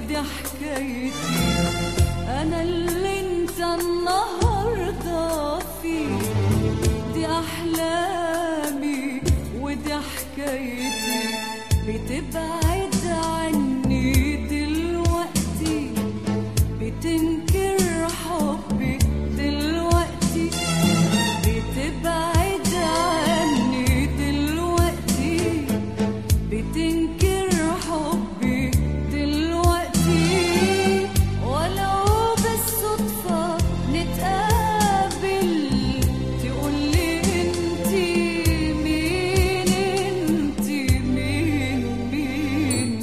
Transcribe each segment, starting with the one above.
ودي حكايتي انا اللي انت النهارده فيه دي احلامي ودي حكايتي بتبعد عني دلوقتي بتنكر حبي دلوقتي بتبعد عني دلوقتي بتنكر حبي دلوقتي ولو بالصدفة نتقابل تقولي انتي مين انتي مين مين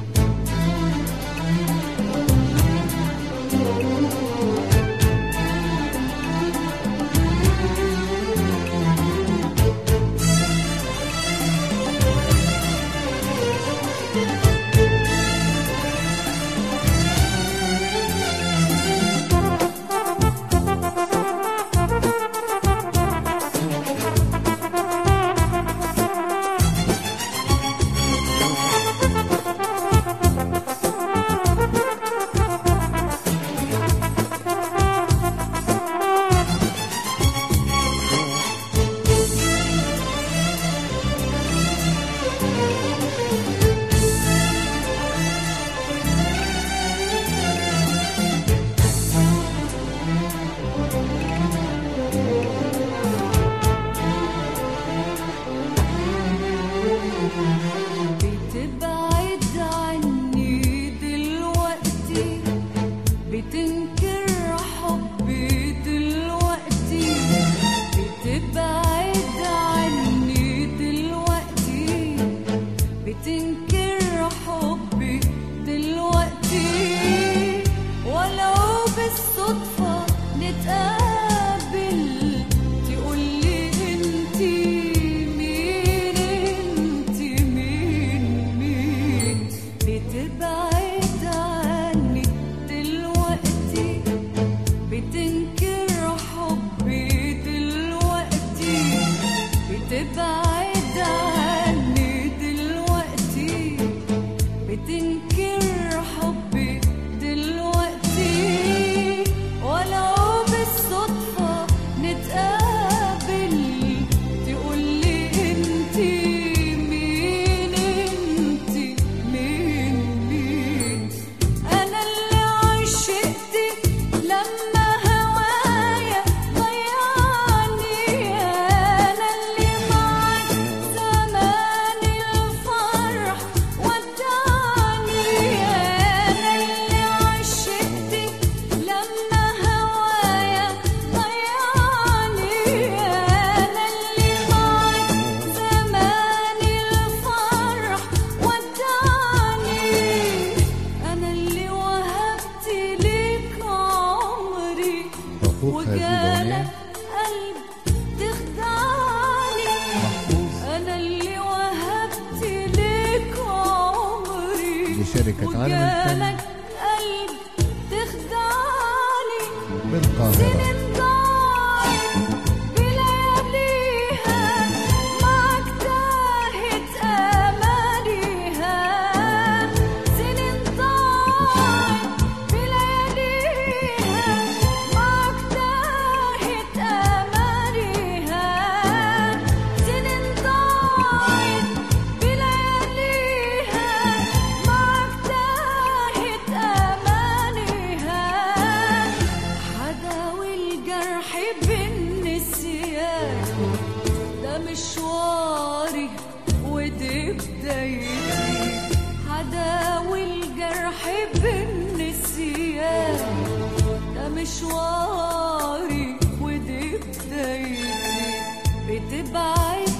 بتبعد عني دلوقتي بتنكر حبي دلوقتي بتبعد عني دلوقتي بتنكر حبي دلوقتي ولو بالصدفة نتقابل تقولي انتي مين انتي مين مين بتبعد عني دلوقتي بتنكر حبي دلوقتي بتبعد عني دلوقتي بتنكر حبي دلوقتي ولو بالصدفة نتقابل تقولي انتي مين انتي مين مين انا اللي عشقتك لما هوايا ضيعني انا اللي معك زمان الفرح ودعني انا اللي عشقتك لما هوايا ضيعني انا اللي معك زمان الفرح ودعني انا اللي وهبت ليك عمري مبروك هذه وجالك الأغنية. قلب تخدعني انا اللي وهبت ليك عمري لشركة عالم الفن وجالك قلب تخدعني بالقاهرة سنين ضاعت بلياليها معك تاهت اماليها سنين ضاعت بلياليها معك تاهت اماليها سنين ضاعت بلياليها معك تاهت اماليها حداوي الجرح بالنسيان ده مشواري ودي بدايتي حداوي الجرح بالنسيان ده مشواري ودي بدايتي بتبعد